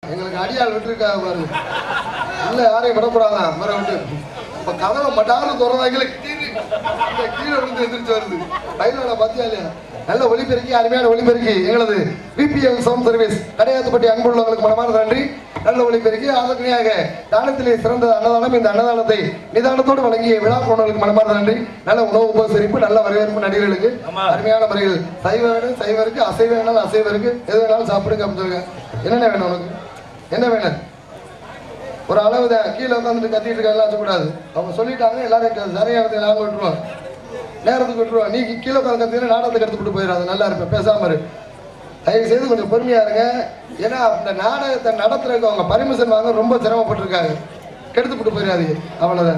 எங்களுக்கு அடியாள் விட்டுருக்காங்க பாருங்க இல்ல யாரையும் விடக்கூடாதா மர விட்டு இப்ப கதவை மட்டாலும் திறந்தாங்களே கீழே கீழே விழுந்து எந்திரிச்சு வருது பயிலோட பத்தியா இல்லையா நல்ல ஒளிபெருக்கி அருமையான ஒளிபெருக்கி எங்களது பிபிஎல் சவுண்ட் சர்வீஸ் கடையாத்துப்பட்டி அன்புள்ளவங்களுக்கு மனமார்ந்த நன்றி நல்ல ஒளிபெருக்கி அதற்குனியாக தானத்திலே சிறந்த அன்னதானம் இந்த அன்னதானத்தை நிதானத்தோடு வழங்கிய விழா போனவர்களுக்கு மனமார்ந்த நன்றி நல்ல உணவு உபசரிப்பு நல்ல வரவேற்பு நடிகர்களுக்கு ஆமா. அருமையான முறையில் சைவ வேணும் சைவருக்கு அசைவ வேணாலும் அசைவருக்கு எது வேணாலும் சாப்பிடுங்க அப்படின்னு சொல்லுங்க என்னென்ன வேணும் உனக்கு என்ன வேணும் ஒரு அளவு தான் கீழே உட்காந்துட்டு கத்திட்டு இருக்க எல்லாம் சொல்லக்கூடாது அவங்க சொல்லிட்டாங்க எல்லாரும் சரியா இடத்துல நாங்கள் விட்டுருவோம் நேரத்துக்கு விட்டுருவோம் நீ கீழே உட்காந்து கத்தினா நாடகத்துக்கு எடுத்துட்டு போயிடாது நல்லா இருப்பேன் பேசாம இரு தயவு செய்து கொஞ்சம் பொறுமையா இருங்க ஏன்னா இந்த நாடகத்தை நடத்துறதுக்கு அவங்க பர்மிஷன் வாங்க ரொம்ப சிரமப்பட்டிருக்காங்க கெடுத்துப்பட்டு போயிடாதீங்க அவ்வளவுதான்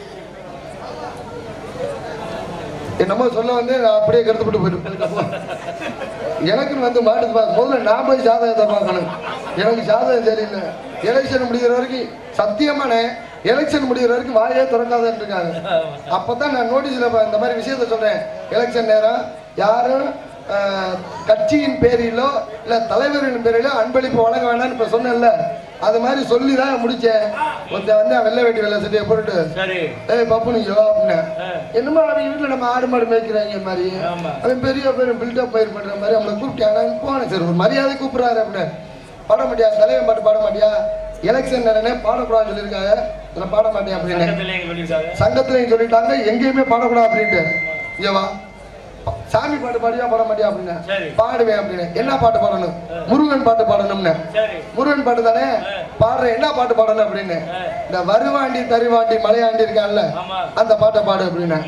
என்னமோ சொல்ல வந்து நான் அப்படியே கெடுத்துப்பட்டு போயிட்டு எனக்குன்னு வந்து மாட்டு பா முதல்ல நான் போய் ஜாதகத்தை பார்க்கணும் எனக்கு ஜாதகம் சரியில்லை எலெக்ஷன் முடிகிற வரைக்கும் சத்தியமானே எலெக்ஷன் முடிகிற வரைக்கும் வாயே திறக்காதன்னு இருக்காங்க அப்பதான் நான் நோட்டீஸ்ல இந்த மாதிரி விஷயத்த சொல்றேன் எலெக்ஷன் நேரம் யாரும் ஆஹ், கட்சியின் பேரிலோ இல்ல தலைவரின் பேரிலோ அன்பளிப்பு வழங்க வேணாம்னு இப்ப சொன்னேன்ல அது மாதிரி சொல்லி தான் முடிச்சேன் ஒருத்தன் வந்து வெள்ளை வேட்டி வெள்ளை சட்டையை போட்டுட்டு சரி ஏய் பப்புனியோ அப்படின்னு ஆ. என்னமோ அவங்க வீட்டுல நம்ம ஆடு மாடு மேய்க்கிறாங்க மாதிரி ஆமா. அவன் பெரிய பேர் பில்டப் பயிர் பண்ற மாதிரி அவனை கூப்பிட்டாங்க நான் போனேன் சார் ஒரு மரியாதை கூப்பிடுறாரு அப்படின்னு பாட மாட்டியா தலைவன் பாட்டு பாட மாட்டியா எலெக்ஷன் நேரனே பாடக்கூடாதுன்னு சொல்லியிருக்காங்க நான் பாட மாட்டேன் அப்படின்னு பக்கத்துல எங்க சொல்லியிருக்காங்க சங்கத்துலயும் சொல்லிட்டாங்க எங்கேயுமே பாடக்கூடாது அப்படின்ட்டு ஏவா சாமி பாட்டு பாடியா பாட மாட்டியா அப்படின்னு சரி. பாடுவேன் அப்படின்னு என்ன பாட்டு பாடணும் முருகன் பாட்டு பாடணும்னு சரி முருகன் பாட்டு தானே பாடுற என்ன பாட்டு பாடணும் அப்படின்னு ஆ. இந்த வருவாண்டி தருவாண்டி மலையாண்டி இருக்கான்ல ஆமா அந்த பாட்டை பாடு அப்படின்னு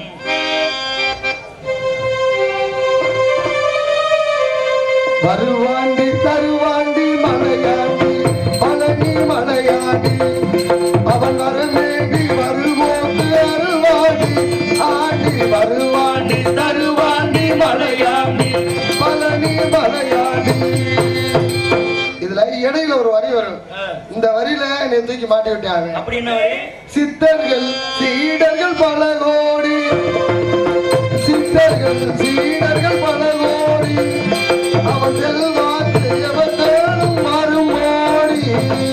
வருவாண்டி தருவாண்டி மலையாண்டி பழனி மலையாண்டி அவன் வரமேடி வருவோது அருவாண்டி ஆண்டி வருவாண்டி தருவாண்டி மலையாண்டி பழனி மலையாண்டி இதுல இடையில ஒரு வரி வரும் ஆ. இந்த வரியில என்னை தூக்கி மாட்டி விட்டாங்க அப்படி என்ன வரி சித்தர்கள் சீடர்கள் பல கோடி சித்தர்கள் சீடர்கள் பல கோடி அவன் செல்வாக்கு எவன் தேடும் மறுமோடி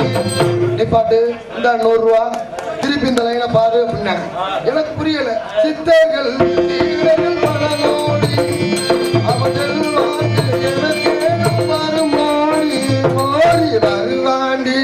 நீ பாட்டு இந்த நூறு ரூபா திருப்பி இந்த லைனை பாரு அப்படின்னாங்க எனக்கு புரியல சித்தர்கள் சீடர்கள் பல கோடி அவன் செல்வாக்கு எவன் தேடும் மறுமோடி மோடி வருவாண்டி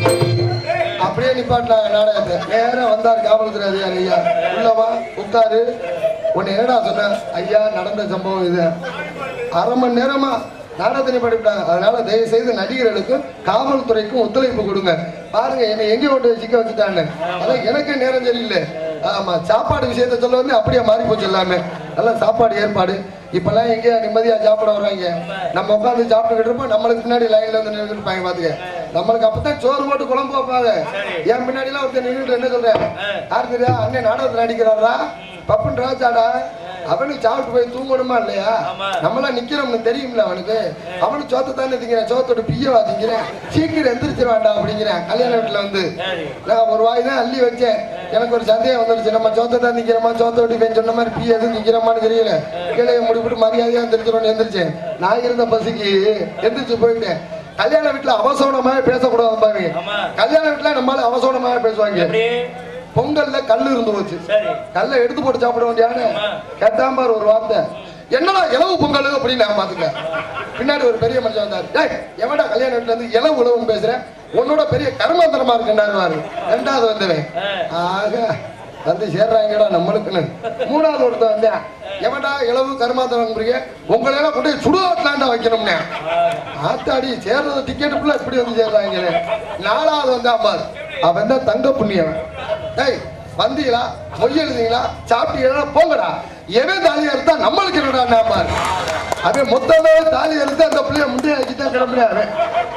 அப்படியே நிப்பாட்டினாங்க நாடகத்தை நேரா வந்தார் காவல்துறை அதிகாரி ஐயா உள்ளவா உட்காரு உன்னை என்னடா சொன்ன ஐயா நடந்த சம்பவம் இது அரை மணி நேரமா நாடகத்தை நிப்பாட்டிவிட்டாங்க அதனால தயவு செய்து நடிகர்களுக்கும் காவல்துறைக்கும் ஒத்துழைப்பு கொடுங்க பாருங்க என்னை எங்கே ஓட்டு சிக்க வச்சுட்டாங்க அதான் எனக்கு நேரம் சரியில்லை ஆமா சாப்பாடு விஷயத்த சொல்ல வந்து அப்படியே மாறி போச்சு எல்லாமே நல்லா சாப்பாடு ஏற்பாடு இப்பெல்லாம் எங்கேயா நிம்மதியா சாப்பிட வர்றாங்க நம்ம உட்காந்து சாப்பிட்டுக்கிட்டு இருப்போம் நம்மளுக்கு பின்னாடி லைன்ல வந்து நின்றுட்டு இருப்பாங்க பாத்துக்க நம்மளுக்கு அப்பதான் சோறு போட்டு குழம்பு வைப்பாங்க என் பின்னாடி எல்லாம் ஒருத்தர் நின்றுட்டு என்ன சொல்றேன் யார் தெரியா அண்ணன் நாடகத்துல நடிக்கிறாரா பப்புன் ராஜாடா அவனுக்கு சாப்பிட்டு போய் தூங்கணுமா இல்லையா ஆமா. நம்மளாம் நிக்கிறோம்னு தெரியும்ல அவனுக்கு அவனுக்கு சோத்தை தானே திங்கிறேன் சோத்தோட பிய்யவா திங்கிறேன் சீக்கிரம் எந்திரிச்சிட வேண்டாம் அப்படிங்கிறேன் கல்யாண வீட்டுல வந்து சரி நான் ஒரு வாய் தான் அள்ளி வச்சேன் எனக்கு ஒரு சந்தேகம் வந்துருச்சு நம்ம சோத்தை தான் நிக்கிறோமா சோத்தை விட்டு போய் சொன்ன மாதிரி பீ எதுவும் நிக்கிறோமான்னு தெரியல கீழே முடிவிட்டு மரியாதையா எந்திரிச்சிடணும்னு எந்திரிச்சேன் நான் இருந்த பசிக்கு எந்திரிச்சு போயிட்டேன் கல்யாண வீட்டுல அவசரமாக பேசக்கூடாது பாருங்க ஆமா கல்யாண வீட்டுல நம்மளால அவசரமாக பேசுவாங்க எப்படி பொங்கல்ல கல் இருந்து போச்சு சரி கல்லை எடுத்து போட்டு சாப்பிட வேண்டியானு ஆமா. கேட்டான் பாரு ஒரு வார்த்தை என்னடா இலவு பொங்கல் அப்படின்னு நான் பாத்துக்க பின்னாடி ஒரு பெரிய மனுஷன் வந்தாரு டேய் எவன்டா கல்யாண வீட்டுல இருந்து இலவு உழவுன்னு பேசுறேன் உன்னோட பெரிய கர்மாந்தரமா இருக்குன்னாரு ரெண்டாவது வந்தவன் ஆ. ஆக வந்து சேர்றாங்கடா நம்மளுக்குன்னு மூணாவது ஒருத்தன் வந்தேன் எவன்டா இளவு கருமாந்தரம் உங்களை எல்லாம் கொண்டு போய் சுடுகாட்லாண்டா வைக்கணும்னே ஆத்தாடி சேர்றது டிக்கெட் ஃபுல்லா இப்படி வந்து சேர்றாங்க நாலாவது வந்தா பாரு அவன் தான் தங்க புண்ணியவன் டேய் வந்தீங்களா மொய் எழுதிங்களா சாப்பிட்டீங்களா போங்கடா எவன் தாலி அறுத்தா நம்மளுக்கு என்னடா பாரு அவன் மொத்தமே தாலி அறுத்து அந்த பிள்ளைய முண்டைய ஆக்கி தான் கிளம்பினேன் அவன்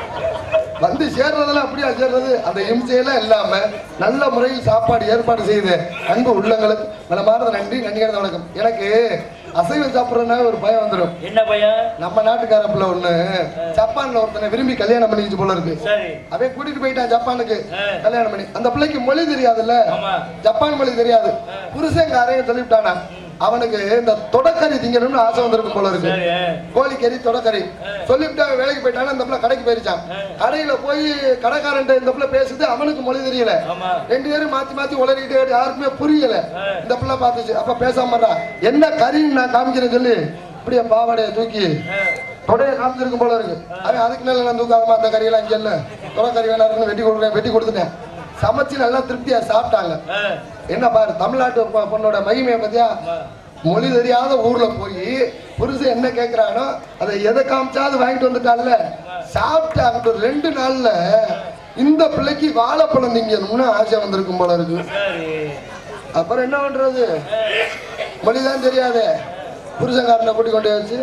வந்து சேர்றதெல்லாம் அப்படியா சேர்றது அந்த இம்சையெல்லாம் இல்லாம நல்ல முறையில் சாப்பாடு ஏற்பாடு செய்து அன்பு உள்ளங்களுக்கு மனமார்ந்த நன்றி நன்றியான வணக்கம் எனக்கு அசைவம் சாப்பிட்றதுனா ஒரு பயம் வந்துடும் என்ன பையன் நம்ம நாட்டுக்கார பிள்ளை ஒண்ணு ஜப்பான்ல ஒருத்தனை விரும்பி கல்யாணம் பண்ணிக்கிச்சு போல இருக்கு சரி அவன் கூட்டிட்டு போயிட்டான் ஜப்பானுக்கு ஆ. கல்யாணம் பண்ணி அந்த பிள்ளைக்கு மொழி தெரியாதுல்ல ஆமா ஜப்பான் மொழி தெரியாது புருஷன் காரையும் சொல்லிவிட்டானா அவனுக்கு இந்த தொடக்கறி திங்கணும்னு ஆசை வந்திருக்கும் போல இருக்கு சரி கோழிக்கறி தொடக்கறி சொல்லிவிட்டு அவன் வேலைக்கு போயிட்டானா இந்த பிள்ளை கடைக்கு போயிருச்சான் கடையில போய் கடைக்காரன் இந்த பிள்ளை பேசுது அவனுக்கு மொழி தெரியல ஆமா ரெண்டு பேரும் மாத்தி மாத்தி உளறிக்கிட்டு யாருக்குமே புரியல ஆ. இந்த பிள்ளை பார்த்துச்சு அப்ப பேசாம இருடா. என்ன கறின்னு நான் காமிக்கிறேன் சொல்லி இப்படியே பாவாடைய தூக்கி தொடைய காமிச்சிருக்கும் போல இருக்கு அவன் அதுக்கு மேல நான் தூக்காம அந்த கறியெல்லாம் இங்க இல்ல தொலை கறி வேணா இருக்குன்னு வெட்டி கொடுக்குறேன் வெட்டி கொடுத்துட்டேன் சமைச்சு நல்லா திருப்தியா சாப்பிட்டாங்க ஆ, என்ன பாரு தமிழ்நாட்டு பொ- பொண்ணோட மகிமையை பத்தியா மொழி தெரியாத ஊர்ல போய் புருஷன் என்ன கேக்குறானோ அதை எதை காமிச்சாது வாங்கிட்டு வந்துட்டான்ல சாப்பிட்டு அங்கிட்டு ஒரு ரெண்டு நாள்ல இந்த பிள்ளைக்கு வாழைப்பழம் திங்கணும்னு ஆசை வந்திருக்கும் போல இருக்கு சரி அப்புறம் என்ன பண்றது மொழிதான் தெரியாதே புருஷன்காரனை கூட்டி கொண்டு வச்சு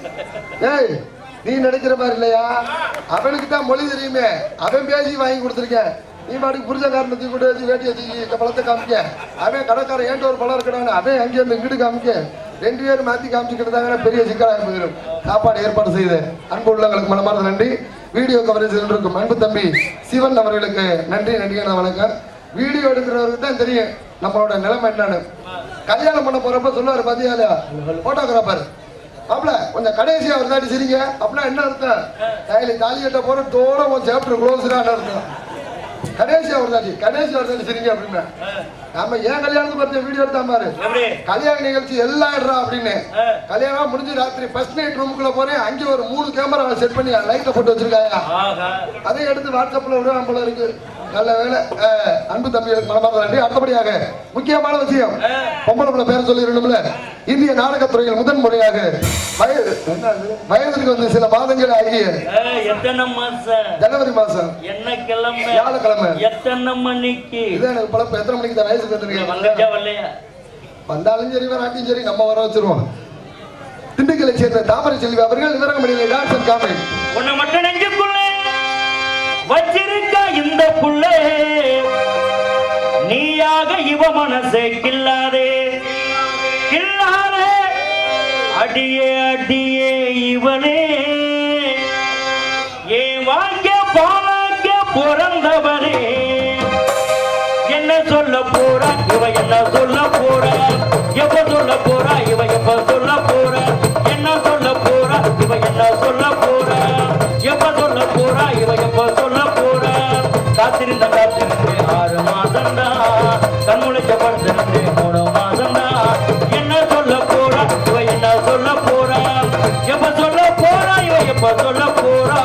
ஏய் நீ நினைக்கிற மாதிரி இல்லையா அவனுக்கு தான் மொழி தெரியுமே அவன் பேசி வாங்கி கொடுத்துருக்கேன் நீ பாட்டுக்கு புருஷன்காரனை தூக்கி கொண்டு வச்சு வேட்டியை தூக்கி பழத்தை காமிக்க அவன் கடைக்காரன் ஏன்ட்டு ஒரு பழம் இருக்கணும் அவன் அங்கே இருந்து இங்கிட்டு காமிக்க ரெண்டு பேரும் மாத்தி காமிச்சுக்கிட்டு தாங்க பெரிய சிக்கலாக போயிடும் சாப்பாடு ஏற்பாடு செய்து அன்பு உள்ளவங்களுக்கு மனமார்ந்த நன்றி வீடியோ கவரேஜ் இருக்கும் அன்பு தம்பி சிவன் அவர்களுக்கு நன்றி நன்றியான வணக்கம் வீடியோ எடுக்கிறவருக்கு தான் தெரியும் நம்மளோட நிலைமை என்னன்னு கல்யாணம் பண்ண போறப்ப சொல்லுவாரு பாத்தியா இல்லையா போட்டோகிராஃபர் மாப்பிள கொஞ்சம் கடைசியா ஒரு தாட்டி சிரிங்க அப்படின்னா என்ன அர்த்தம் கையில தாலி கட்ட போற தோட உன் சாப்டர் க்ளோஸ்டான அர்த்தம் கடைசியா ஒரு தாட்டி கடைசியா ஒரு தாட்டி சிரிங்க அப்படின்னா நாம ஏன் கல்யாணத்துக்கு பத்தி வீடியோ எடுத்தா பாரு எப்படி கல்யாண நிகழ்ச்சி எல்லாம் எடுறா அப்படின்னு ஆ. கல்யாணம் முடிஞ்சு ராத்திரி ஃபர்ஸ்ட் நைட் ரூமுக்குள்ள போறேன் அங்கே ஒரு மூணு கேமரா செட் பண்ணி லைட்டை போட்டு வச்சிருக்காயா ஆஹா அதை எடுத்து வாட்ஸ்அப்ல விடுவான் போல இருக்கு நல்ல வேலை அஹ், அன்பு தம்பிகளுக்கு மனமார்ந்த நன்றி அடுத்தபடியாக முக்கியமான விஷயம் ஆ. பொம்பளை பிள்ளை பேர் சொல்லிடணும்ல இந்திய நாடகத்துறையில் முதன் முறையாக வயது என்னது? வயதிற்கு வந்து சில மாதங்கள் ஆகிய ஆ, எத்தனை மாசம் ஜனவரி மாசம் என்ன கிழமை வியாழக்கிழமை எத்தனை மணிக்கு இது எனக்கு பழப்பு எத்தனை மணிக்கு தான் வயசுக்கு வந்துச்சா வந்துருக்கீங்க வரலையா வந்தாலும் சரி வராட்டியும் சரி நம்ம வர வச்சிருவோம் திண்டுக்கலை சேர்ந்த தாமரை செல்வி அவர்கள் விவரங்கமணியில் டான்ஸ் அண்ட் காமெடி உன்னை மட்டும் நெஞ்சுக்குள்ள வச்சிருக்க இந்த புள்ள நீயாக இவ மனசை கில்லாதே கில்லாதே அடியே அடியே இவனே ஏன் வாங்க பாலாக்க பிறந்தவனே என்ன சொல்ல போறா இவ என்ன சொல்ல போறா எப்ப சொல்ல போறா இவ எப்ப சொல்ல போறா என்ன சொல்ல போறா இவ என்ன சொல்ல போறா எப்ப சொல்ல போறா இவ எப்ப சொல்ல போறா காத்திருந்த காத்திருந்து ஆறு மாசம்டா கண்முழிச்ச படுத்திருந்து மூணு மாசம்டா என்ன சொல்ல போறா இவ என்ன சொல்ல போறா எப்ப சொல்ல போறா இவ எப்ப சொல்ல போறா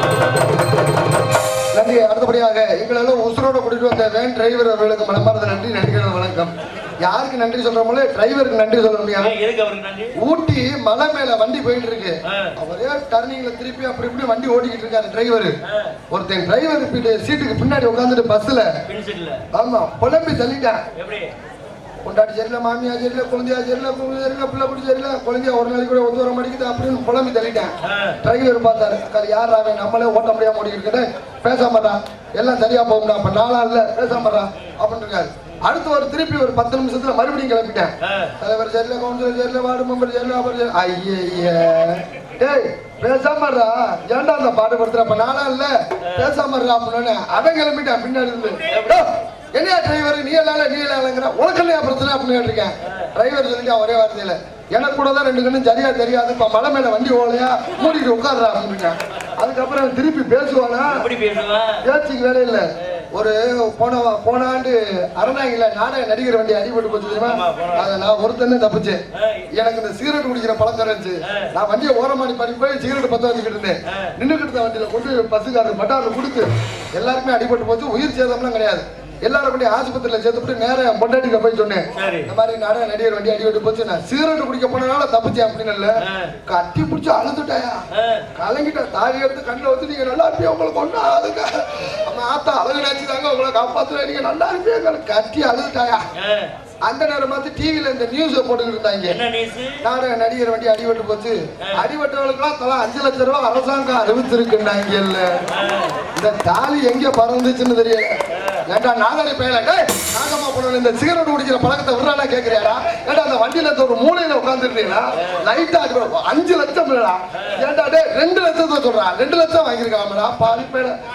நன்றி அடுத்தபடியாக எங்களெல்லாம் உசுரோட கூட்டிட்டு வந்த வேன் டிரைவர் அவர்களுக்கு மனமார்ந்த நன்றி நன்றிகள் வணக்கம் யாருக்கு நன்றி சொல்றோமோ டிரைவருக்கு நன்றி சொல்ல முடியாது ஏய், எதுக்கு அவருக்கு நன்றி ஊட்டி மலை மேல வண்டி போயிட்டு இருக்கு ஆ. அவரே டர்னிங்ல திருப்பி அப்படி இப்படி வண்டி ஓட்டிக்கிட்டு இருக்காரு டிரைவர் ஆ, ஒருத்தன் டிரைவர் சீட்டுக்கு பின்னாடி உட்காந்துட்டு பஸ்ல பென்சில்ல ஆமா புலம்பி தள்ளிட்டான் எப்படி கொண்டாடி சரியில்லை மாமியா சரியில்லை குழந்தையா சரியில்லை குழந்தை சரியில்லை பிள்ளை பிடி சரியில்லை குழந்தையா ஒரு நாளைக்கு கூட ஒத்து வர மாட்டேங்குது அப்படின்னு புலம்பி தள்ளிட்டேன் ஆ, டிரைவர் பார்த்தாரு அக்கா யார் அவன் நம்மளே ஓட்ட முடியாம ஓடிக்கிட்டு பேச மாட்டான் எல்லாம் சரியா போகும்டா அப்ப நாளா இல்ல பேச மாட்டான் அப்படின்னு இருக்காரு அடுத்து ஒரு திருப்பி ஒரு பத்து நிமிஷத்துல மறுபடியும் கிளம்பிட்டேன் ஆ, தலைவர் சரியில்லை கவுன்சிலர் சரியில்லை வார்டு மெம்பர் சரியில்லை அப்புறம் ஐயே டேய் பேசாம ஏன்டா அந்த பாடு படுத்துற அப்ப நாளா இல்ல பேசாம அப்படின்னு அவன் கிளம்பிட்டான் பின்னாடி இருந்து "டேய், என்னையா டிரைவர் நீ எல்லாம் நீ எல்லாம் உனக்கு இல்லையா பிரச்சனை அப்படின்னு இருக்கேன் டிரைவர் சொல்லிட்டு ஒரே வார்த்தையில எனக்கு கூட தான் ரெண்டு கண்ணும் சரியா தெரியாது இப்ப மலை மேல வண்டி ஓலையா மூடிட்டு உட்கார்றா அப்படின்னு அதுக்கப்புறம் அவன் திருப்பி பேசுவானா எப்படி பேசுவான் பேச்சுக்கு வேலை இல்ல ஒரு போன போன ஆண்டு அரணாங்கில நாடக நடிகர் வண்டி அடிபட்டு போச்சு தெரியுமா ஆமா, போன ஆண்டு. அதை நான் ஒருத்தன்னு தப்பிச்சேன் ஆ, எனக்கு இந்த சிகரெட் குடிக்கிற பழக்கம் இருந்துச்சு ஆ. நான் வண்டியை ஓரமாடி பண்ணி போய் சிகரெட் பத்த வச்சுக்கிட்டு இருந்தேன் ஆ. நின்றுக்கிட்டு இருந்த வண்டியில கொண்டு பஸ்ஸுக்காரர் பட்டாரு கொடுத்து எல்லாருக்குமே அடிபட்டு போச்சு உயிர் சேதம்லாம் கிடையாது எல்லாரும் கொண்டு ஆஸ்பத்திரியில சேர்த்துட்டு நேரம் பொண்டாட்டிக்கு போய் சொன்னேன் சரி இந்த மாதிரி நாடக நடிகர் வண்டி அடிபட்டு போச்சு நான் சிகரெட் குடிக்க போனனால தப்பிச்சேன் அப்படின்னு இல்ல ஆ. கட்டி பிடிச்சி அழுதுட்டாயா ஆ, கலங்கிட்ட தாலி எடுத்து கண்ணில் வச்சு நீங்க நல்லா இருப்பீங்க உங்களுக்கு ஒண்ணு ஆகுதுங்க அம்மா ஆத்தா அழகு நினைச்சுதாங்க உங்களை காப்பாத்துறேன் நீங்க நல்லா இருப்பீங்க கட்டி அழுதுட்டாயா ஆ, அந்த நேரம் பார்த்து டிவில இந்த நியூஸை போட்டுக்கிட்டு இருந்தாங்க என்ன நியூஸ் நாடக நடிகர் வண்டி அடிபட்டு போச்சு அடிபட்டவங்களுக்குலாம் தலா அஞ்சு லட்சம் ரூபாய் அரசாங்கம் அறிவிச்சிருக்குன்னாங்கல்ல இந்த தாலி எங்க பறந்துச்சுன்னு தெரியல ஏண்டா நாகரை பயல டேய் நாகம்மா பொண்ணு இந்த சிகரெட் குடிக்கிற பழக்கத்தை விடுறானா கேக்குறியாடா ஏண்டா அந்த வண்டியில இருந்த ஒரு மூலையில உட்காந்துருந்தீங்களா லைட்டா அஞ்சு லட்சம் இல்லடா ஏண்டா டேய் ரெண்டு லட்சத்தை சொல்றா ரெண்டு லட்சம் வாங்கியிருக்காமடா பாதி பேட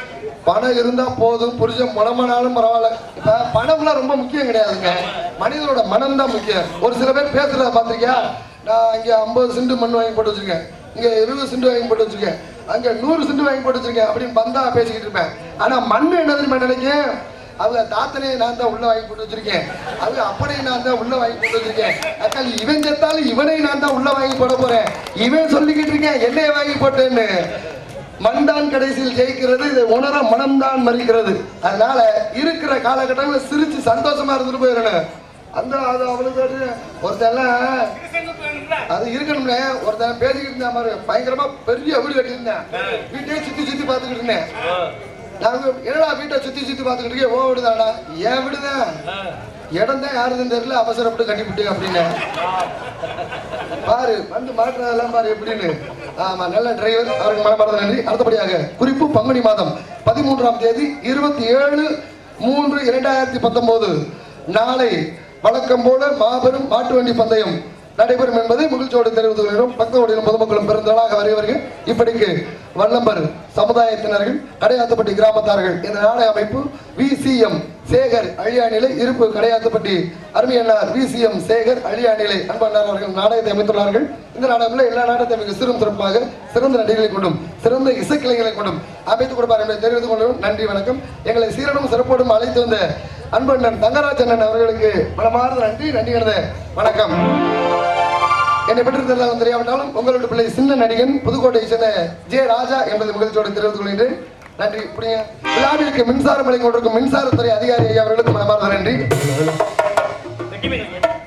பணம் இருந்தா போதும் புருஷன் மனமானாலும் பரவாயில்ல இப்ப பணம்லாம் ரொம்ப முக்கியம் கிடையாதுங்க மனிதனோட மனம் தான் முக்கியம் ஒரு சில பேர் பேசுறத பாத்திருக்கியா நான் இங்க ஐம்பது சென்ட் மண் வாங்கி போட்டு வச்சிருக்கேன் இங்க இருபது சென்ட் வாங்கி போட்டு வச்சிருக்கேன் அங்க நூறு சென்ட் வாங்கி போட்டு வச்சிருக்கேன் அப்படின்னு பந்தா பேசிக்கிட்டு இருப்பேன் ஆனா மண் என்ன தெரியுமா நினைக்கிறேன் அவங்க தாத்தனே நான் தான் உள்ள வாங்கி போட்டு வச்சிருக்கேன் அவங்க அப்பனே நான் தான் உள்ள வாங்கி போட்டு வச்சிருக்கேன் அக்கா இவன் செத்தாலும் இவனை நான் தான் உள்ள வாங்கி போட போறேன் இவன் சொல்லிக்கிட்டு இருக்கேன் என்னைய வாங்கி போட்டேன்னு மண்தான் கடைசியில் ஜெயிக்கிறது இதை உணர மனம்தான் மறிக்கிறது அதனால இருக்கிற காலகட்டங்களில் சிரிச்சு சந்தோஷமா இருந்துட்டு போயிடணும் அந்த அது அவளுக்கு ஒரு- ஒருத்தெல்லாம் அது இருக்கணும்ல ஒருத்தன் பேசிக்கிட்டு இருந்தா மாதிரி பயங்கரமா பெரிய வீடு கட்டியிருந்தேன் வீட்டையே சுத்தி சுத்தி பார்த்துக்கிட்டு இருந்தேன் நாங்க என்னடா வீட்டை சுத்தி சுத்தி பார்த்துக்கிட்டு இருக்கே ஓ விடுதாடா ஏன் விடுதான் இடம் தான் யாருதுன்னு தெரியல அவசரப்பட்டு கட்டிவிட்டு அப்படின்னு பாரு வந்து மாற்றுறதெல்லாம் பாரு எப்படின்னு ஆமா நல்ல டிரைவர் அவருக்கு மனமார்ந்த நன்றி அடுத்தபடியாக குறிப்பு பங்குனி மாதம் பதிமூன்றாம் தேதி இருபத்தி ஏழு மூன்று இரண்டாயிரத்தி பத்தொன்பது நாளை வழக்கம் போல மாபெரும் மாட்டு வண்டி பந்தயம் நடைபெறும் என்பதை மகிழ்ச்சியோடு தெரிவித்துக் கொள்கிறோம் பக்தோடையும் பொதுமக்களும் பெருந்தளாக வருகிறவர்கள் இப்படிக்கு வல்லம்பர் சமுதாயத்தினர்கள் கடையாத்துப்பட்டி கிராமத்தார்கள் இந்த நாடக அமைப்பு விசிஎம் சேகர் அழியாநிலை இருப்பு கடையாத்துப்பட்டி அருமையண்ணார் விசிஎம் சேகர் அழியாநிலை அன்பண்ணார் அவர்கள் நாடகத்தை அமைத்துள்ளார்கள் இந்த நாடகத்தில் எல்லா நாடகத்தையும் மிக சிறும் சிறப்பாக சிறந்த நடிகளை கொண்டும் சிறந்த இசைக்கிளைகளை கொண்டும் அமைத்துக் கொடுப்பார் என்பதை தெரிவித்துக் கொள்வோம் நன்றி வணக்கம் எங்களை சீரனும் சிறப்போடும் அழைத்து வந்த அன்பண்ணன் தங்கராஜண்ணன் அவர்களுக்கு மனமார்ந்த நன்றி நன்றி கலந்த வணக்கம் என்னை பற்றி தெரிந்தாலும் தெரியாவிட்டாலும் உங்களுடைய பிள்ளை சின்ன நடிகன் புதுக்கோட்டை சேர்ந்த ஜே ராஜா என்பதை மகிழ்ச்சியோடு தெரிவித்துக் கொள்கின்றேன் நன்றி புரியுங்க விழாவிற்கு மின்சாரம் வழங்கி கொண்டிருக்கும் மின்சாரத்துறை அதிகாரி ஐயா அவர்களுக்கு மனமார்ந்த நன்றி வெட்டி மீன்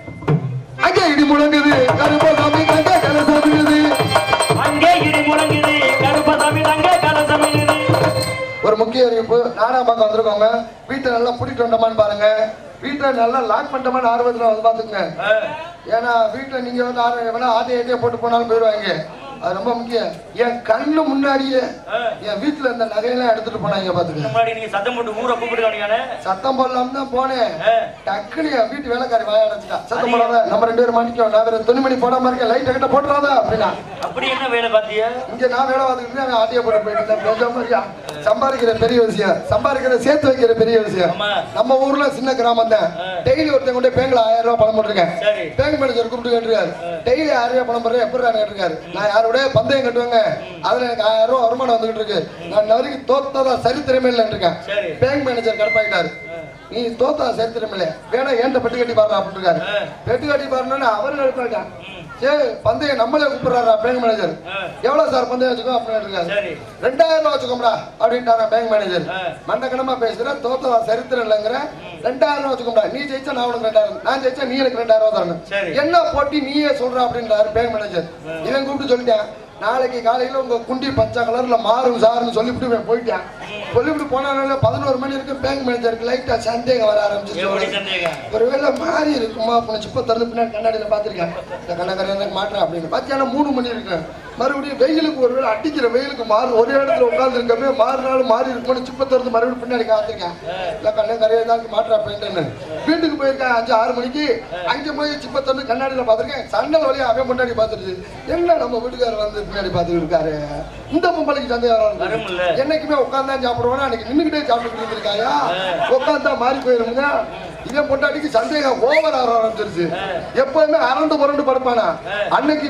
அங்கே இடி முழங்குது கருப்பசாமி கங்க கலசாமிது அங்கே இடி முழங்குது கருப்பசாமி தங்க கலசமிடுது ஒரு முக்கிய அறிவிப்பு நாடக பார்க்க வந்திருக்கோங்க வீட்டை நல்லா பூட்டிட்டு வந்தோமான்னு பாருங்க வீட்டை நல்லா லாக் பண்ணிட்டோமான்னு ஆர்வத்தில் வந்து பார்த்துக்குங்க ஏன்னா வீட்டில் நீங்க வந்து ஆறு வேணா ஆதி ஏடியா போட்டு போனாலும் போயிடுவாங்க அது ரொம்ப முக்கியம் என் கண்ணு முன்னாடியே என் வீட்டுல இருந்த நகையெல்லாம் எடுத்துட்டு போனாங்க பாத்துக்க முன்னாடி நீங்க சத்தம் போட்டு ஊரை கூப்பிடுவானே சத்தம் போடலாம் தான் போனேன் டக்குனு என் வீட்டு வேலைக்காரி வாய அடைச்சிட்டா சத்தம் போடாத நம்ம ரெண்டு பேரும் மாட்டிக்கோ நான் வேற துணிமணி போடாம இருக்கேன் லைட் கிட்ட போட்டுறாதா அப்படின்னா அப்படி என்ன வேலை பாத்தியா இங்க நான் வேலை பார்த்துக்கிட்டு அவன் ஆட்டிய போட்டு போயிட்டு இருந்தேன். பேசாம இருக்கியா? சம்பாதிக்கிற பெரிய விஷயம் சம்பாதிக்கிற சேர்த்து வைக்கிற பெரிய விஷயம் ஆமா. நம்ம ஊர்ல சின்ன கிராமம் தான் டெய்லி ஒருத்தன் கொண்டு பேங்க்ல ஆயிரம் ரூபாய் பணம் போட்டிருக்கேன் சரி. பேங்க் மேனேஜர் கூப்பிட்டு கேட்டிருக்காரு டெய்லி ஆயிரம் ரூபாய் பணம் போடுறேன் எப்படி கேட்டிருக்காரு நான் யாரோட பந்தயம் கட்டுவேங்க அதுல எனக்கு ஆயிரம் ரூபாய் வருமானம் வந்துகிட்டு இருக்கு நான் வரைக்கும் தோத்ததா சரித்திரமே இல்லைன்னு இருக்கேன் சரி. பேங்க் மேனேஜர் கடுப்பாயிட்டாரு நீ தோத்தா சரித்திரம் இல்லை வேணா ஏன்ட்ட பெட்டு கட்டி பாரு அப்படின்னு இருக்காரு பெட்டு கட்டி பாருன்னு அவரு கடுப்பாயிட்டான் சரி பந்தயம் நம்மளே கூப்பிடுறாரா பேங்க் மேனேஜர் எவ்வளவு சார் பந்தயம் வச்சுக்கோ அப்படின்னு இருக்காரு சரி ரெண்டாயிரம் ரூபாய் வச்சுக்கோம்டா அப்படின்ட்டாரா பேங்க் மேனேஜர் ஆ. மண்டக்கணமா பேசுற தோத்ததா சரித்திரம் இல்லைங்கிற ரெண்டாயிரம் ரூபாய் வச்சுக்கோம்டா நீ ஜெயிச்சா நான் உனக்கு ரெண்டாயிரம் நான் ஜெயிச்சா நீ எனக்கு ரெண்டாயிரம் ரூபாய் தரணும் சரி. என்ன போட்டி நீயே சொல்ற அப்படின்றாரு பேங்க் மேனேஜர் இவன் கூப்பிட்டு சொல்லிட்டேன் நாளைக்கு காலையில உங்க குண்டி பச்சை கலர்ல மாறும் சார்னு சொல்லிவிட்டு இவன் போயிட்டான் சொல்லிவிட்டு போனால பதினோரு மணி வரைக்கும் பேங்க் மேனேஜருக்கு லைட்டா சந்தேகம் வர எப்படி ஆரம்பிச்சிருச்சு சந்தேகம் ஒருவேளை மாறி இருக்குமா அப்படின்னு சிப்ப திறந்து பின்னாடி கண்ணாடியில பாத்திருக்கேன் இந்த கண்ணக்கரை எனக்கு மாற்றேன் அப்படின்னு பாத்தியான மூணு மணி இருக்கு மறுபடியும் வெயிலுக்கு ஒருவேளை அடிக்கிற வெயிலுக்கு மாறு ஒரே இடத்துல உட்கார்ந்து இருக்கவே மாறினாலும் மாறி இருக்கும்னு சிப்ப திறந்து மறுபடியும் பின்னாடி காத்திருக்கேன் இல்ல கண்ணக்கரையை தான் மாற்றா போயிட்டேன்னு வீட்டுக்கு போயிருக்கேன் அஞ்சு ஆறு மணிக்கு அங்க போய் சிப்ப திறந்து கண்ணாடியில பாத்திருக்கேன் சண்டல் வழியா அவன் முன்னாடி பாத்துருச்சு என்ன நம்ம வீட்டுக்காரர் வந்து பின்னாடி பாத்துக்கிட்டு இருக்காரு இந்த பொம்பளைக்கு சந்தேகம் வரும்ல. வரும். என்னைக்குமே உட்கார்ந்தா சாப்பிடுவானா அன்னைக்கு நின்னுக்கிட்டே சாப்பிட்டு இருந்திருக்காயா உட்கார்ந்தா மாறி போயிருந்தா இவன் பொண்டாட்டிக்கு சந்தேகம் ஓவர் ஆக ஆரம்பிச்சிருச்சு எப்பவுமே அரண்டு புரண்டு படுப்பானா அன்னைக்கு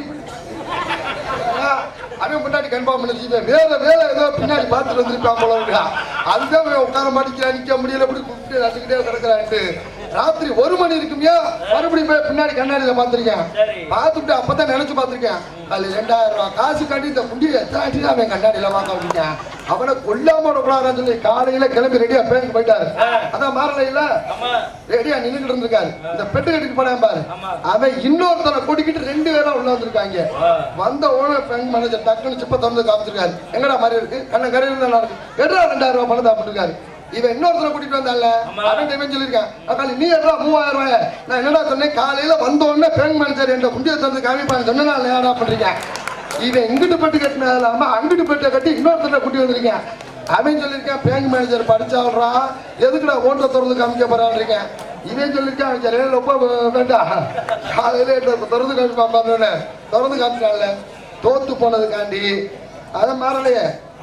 ஆ, அவன் பொண்டாட்டி கன்ஃபார்ம் பண்ணிச்சு இவன் வேற வேலை ஏதோ பின்னாடி பார்த்துட்டு வந்திருப்பான் போல இருக்கா அதுதான் இவன் உட்கார மாட்டேங்கிறான் நிக்க முடியல அப்படி கூப்பிட்டு நட்டுக்கிட்டே கிடக்குறான்ட்டு ராத்திரி ஒரு மணி இருக்குமியா மறுபடியும் போய் பின்னாடி கண்ணாடியில பார்த்திருக்கேன் சரி. பார்த்துட்டு அப்பதான் நினைச்சு பார்த்திருக்கேன் அதுல ரெண்டாயிரம் ரூபாய் காசு காட்டி இந்த குண்டியை எத்தாட்டி அவன் கண்ணாடியில பார்க்க விட்டுட்டேன் அவனை கொல்லாம விடக்கூடாதுன்னு சொல்லி காலையில கிளம்பி ரெடியா பேங்க் போயிட்டாரு அதான் மாறல இல்ல ஆமா ரெடியா நின்னுக்கிட்டு இருந்திருக்காரு இந்த பெட்டு கட்டிட்டு போனேன் பாரு ஆமா. அவன் இன்னொருத்தனை கூட்டிக்கிட்டு ரெண்டு பேரும் உள்ள வந்திருக்காங்க ஆ. வந்த உடனே பேங்க் மேனேஜர் டக்குன்னு சிப்ப திறந்து காமிச்சிருக்காரு எங்கடா மாதிரி இருக்கு கண்ண கரையில் நல்லா இருக்கு எட்ரா ரெண்டாயிரம் ரூபாய் பணம் சாப்பிட்டுருக்காரு இவன் இன்னொருத்தனை கூட்டிட்டு வந்தால ஆமா. அவன் இவன் சொல்லியிருக்கான் அக்காளி நீ எட்ரா மூவாயிரம் ரூபாய் நான் என்னடா சொன்னேன் காலையில வந்த உடனே பேங்க் மேனேஜர் என்ற குண்டியை திறந்து காமிப்பான்னு சொன்னா ஏடா பண்றீங்க இவன் இங்கிட்டு பெட்டு கட்டினது இல்லாம அங்கிட்டு பெட்டை கட்டி இன்னொருத்தனை கூட்டி வந்திருக்கேன் அவன் சொல்லியிருக்கான் பேங்க் மேனேஜர் படிச்சாள்றா எதுக்குடா ஓட்ட திறந்து காமிக்க போறான்றீங்க இவன் சொல்லியிருக்கான் அவன் சரி ரொம்ப வேண்டாம் காலையில எட்ட திறந்து காமிப்பான் பாருன்னு திறந்து காமிச்சான்ல தோத்து போனதுக்காண்டி அதை மாறலையே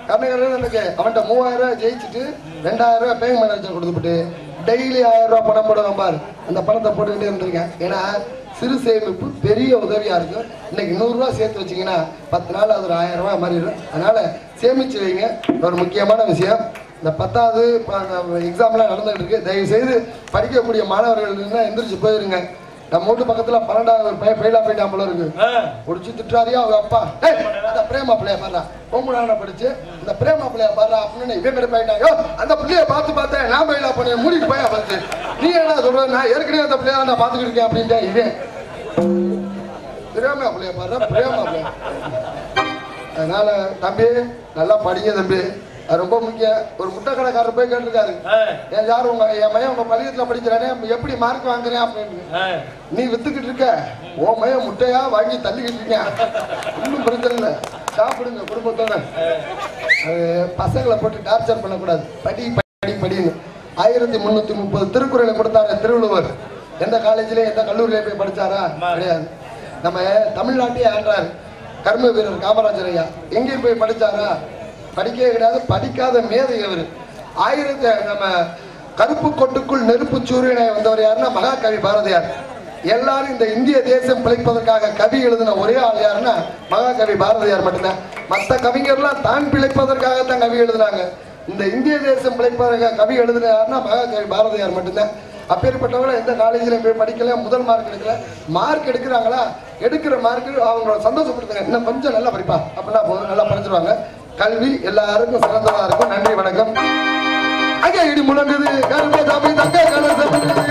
கர்ணகரன் எனக்கு அவன்கிட்ட மூவாயிரம் ரூபாய் ஜெயிச்சுட்டு ரெண்டாயிரம் ரூபாய் பேங்க் மேனேஜர் கொடுத்துட்டு டெய்லி ஆயிரம் ரூபாய் பணம் போடுவேன் பாரு அந்த பணத்தை போட்டுக்கிட்டே இருந்திருக்கேன் ஏன்னா சிறு சேமிப்பு பெரிய உதவியா இருக்கும் இன்னைக்கு நூறுரூவா சேர்த்து வச்சீங்கன்னா பத்து நாள் அது ஒரு ஆயிரம் ரூபாய் மாறிடும் அதனால சேமிச்சு வைங்க ஒரு முக்கியமான விஷயம் இந்த பத்தாவது எக்ஸாம்லாம் நடந்துகிட்டு இருக்கு தயவு செய்து படிக்கக்கூடிய மாணவர்கள் இருந்தா எந்திரிச்சு போயிருங்க நம்ம வீட்டு பக்கத்துல பன்னெண்டாவது ஒரு பையன் ஃபெயிலா போயிட்டான் போல இருக்கு ஆ, புடிச்சு திட்டுறாரியா அவங்க அப்பா டேய் அந்த பிரேமா பிள்ளைய பாடுறா பொம்புடான படிச்சு இந்த பிரேமா பிள்ளைய பாடுறா அப்படின்னு இவன் கிட்ட போயிட்டாங்க அந்த பிள்ளைய பார்த்து பார்த்தேன் நான் பயிலா பண்ணி மூடிட்டு போயா பார்த்து நீ என்ன சொல்ற நான் ஏற்கனவே அந்த பிள்ளைய நான் பார்த்துக்கிட்டு இருக்கேன் அப்படின்ட்டு இவன் பிரேமா பிள்ளைய பாடுறா பிரேமா பிள்ளைய அதனால தம்பி நல்லா படிங்க தம்பி அது ரொம்ப முக்கியம் ஒரு முட்டை கடைக்காரர் போய் கேட்டிருக்காரு ஆ, ஏன் யார் உங்க என் மையன் உங்க பள்ளியத்துல படிக்கிறானே எப்படி மார்க் வாங்குறேன் அப்படின்னு ஆ. நீ வித்துக்கிட்டு இருக்க ஓ மையம் முட்டையா வாங்கி தள்ளிக்கிட்டு இருக்கேன் ஒன்றும் பிரச்சனை இல்லை சாப்பிடுங்க குடும்பத்தோட அது பசங்களை போட்டு டார்ச்சர் பண்ணக்கூடாது படி படி படின்னு ஆயிரத்தி முந்நூற்றி முப்பது திருக்குறளை கொடுத்தாரு திருவள்ளுவர் எந்த காலேஜ்லயும் எந்த கல்லூரியில போய் படிச்சாரா கிடையாது நம்ம தமிழ்நாட்டையே ஆண்டாரு கர்ம வீரர் காமராஜர் ஐயா எங்கேயும் போய் படிச்சாரா படிக்கவே கிடையாது படிக்காத மேதை அவர் ஆயிரத்தி நம்ம கருப்பு கொட்டுக்குள் நெருப்பு சூரியனை வந்தவர் யாருன்னா மகாகவி பாரதியார் எல்லாரும் இந்த இந்திய தேசம் பிழைப்பதற்காக கவி எழுதின ஒரே ஆள் யாருன்னா மகாகவி பாரதியார் மட்டும்தான் மற்ற கவிஞர்லாம் தான் பிழைப்பதற்காகத்தான் கவி எழுதுனாங்க இந்த இந்திய தேசம் பிழைப்பதற்காக கவி எழுதின யாருன்னா மகாகவி பாரதியார் மட்டும்தான் அப்பேற்பட்டவங்கள எந்த காலேஜ்லயும் போய் படிக்கல முதல் மார்க் எடுக்கல மார்க் எடுக்கிறாங்களா எடுக்கிற மார்க் அவங்கள சந்தோஷப்படுத்துங்க இன்னும் கொஞ்சம் நல்லா படிப்பா அப்படின்னா போதும் நல்லா படிச்சிருவாங்க கல்வி எல்லாருக்கும் சிறந்ததா இருக்கும் நன்றி வணக்கம் அங்கே இடி முழங்குது கருப்பசாமி தங்க கலசம்